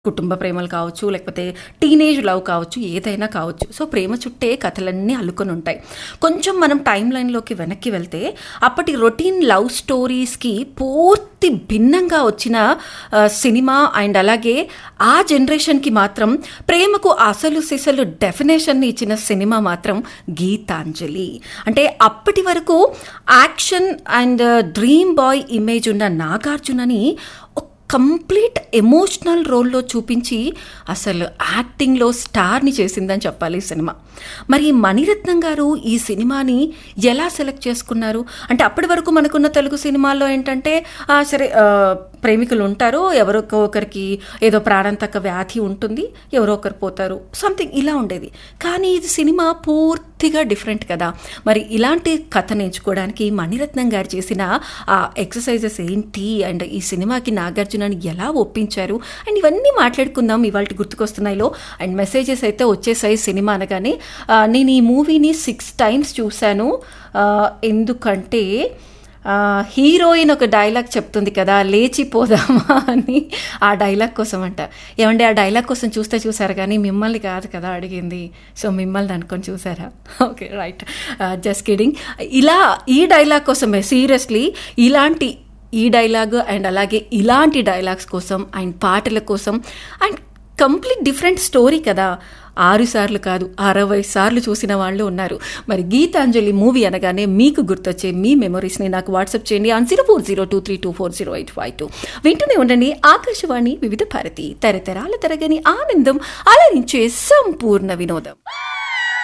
కుటుంబ ప్రేమలు కావచ్చు లేకపోతే టీనేజ్ లవ్ కావచ్చు ఏదైనా కావచ్చు సో ప్రేమ చుట్టే కథలన్నీ అల్లుకొని ఉంటాయి కొంచెం మనం టైం లైన్లోకి వెనక్కి వెళ్తే అప్పటి రొటీన్ లవ్ స్టోరీస్కి పూర్తి భిన్నంగా వచ్చిన ఆ, సినిమా అండ్ అలాగే ఆ జనరేషన్కి మాత్రం ప్రేమకు అసలు సిసలు డెఫినేషన్ ఇచ్చిన సినిమా మాత్రం గీతాంజలి అంటే అప్పటి వరకు action and dream boy image ఉన్న నాగార్జునని ఒక కంప్లీట్ ఎమోషనల్ రోల్లో చూపించి అసలు యాక్టింగ్లో స్టార్ని చేసిందని చెప్పాలి ఈ సినిమా మరి మణిరత్నం గారు ఈ సినిమాని ఎలా సెలెక్ట్ చేసుకున్నారు అంటే అప్పటి వరకు మనకున్న తెలుగు సినిమాల్లో ఏంటంటే ఆ, సరే ఆ, ప్రేమికులు ఉంటారు ఎవరో ఒకరికి ఏదో ప్రాణాంతక వ్యాధి ఉంటుంది ఎవరో ఒకరు పోతారు సంథింగ్ ఇలా ఉండేది కానీ ఇది సినిమా పూర్తిగా డిఫరెంట్ కదా మరి ఇలాంటి కథ ఎంచుకోవడానికి మణిరత్నం గారు చేసిన ఆ ఎక్సర్సైజెస్ ఏంటి అండ్ ఈ సినిమాకి నాగార్జునని ఎలా ఒప్పించారు అండ్ ఇవన్నీ మాట్లాడుకుందాం ఇవాళ గుర్తుకొస్తున్నాయిలో అండ్ మెసేజెస్ అయితే వచ్చేసాయి సినిమా అనగానే ఆ, నేను ఈ మూవీని సిక్స్ టైమ్స్ చూశాను ఆ, ఎందుకంటే ఆ, హీరోయిన్ ఒక డైలాగ్ చెప్తుంది కదా లేచిపోదామా అని ఆ డైలాగ్ కోసం అంట ఏమంటే ఆ డైలాగ్ కోసం చూస్తే చూసారు కానీ మిమ్మల్ని కాదు కదా అడిగింది సో మిమ్మల్ని అనుకొని చూసారా ఓకే రైట్ జస్ట్ కిడింగ్ ఇలా ఈ డైలాగ్ కోసమే సీరియస్లీ ఇలాంటి ఈ డైలాగ్ అండ్ అలాగే ఇలాంటి డైలాగ్స్ కోసం అండ్ పాటల కోసం అండ్ కంప్లీట్ డిఫరెంట్ స్టోరీ కదా ఆరు సార్లు కాదు అరవై సార్లు చూసిన వాళ్ళు ఉన్నారు మరి గీతాంజలి మూవీ అనగానే మీకు గుర్తొచ్చే మీ మెమరీస్ని నాకు వాట్సాప్ చేయండి on zero four zero two three two four zero eight five two వింటూనే ఉండండి ఆకాశవాణి వివిధ భారతి తరతరాల తరగని ఆనందం అలరించే సంపూర్ణ వినోదం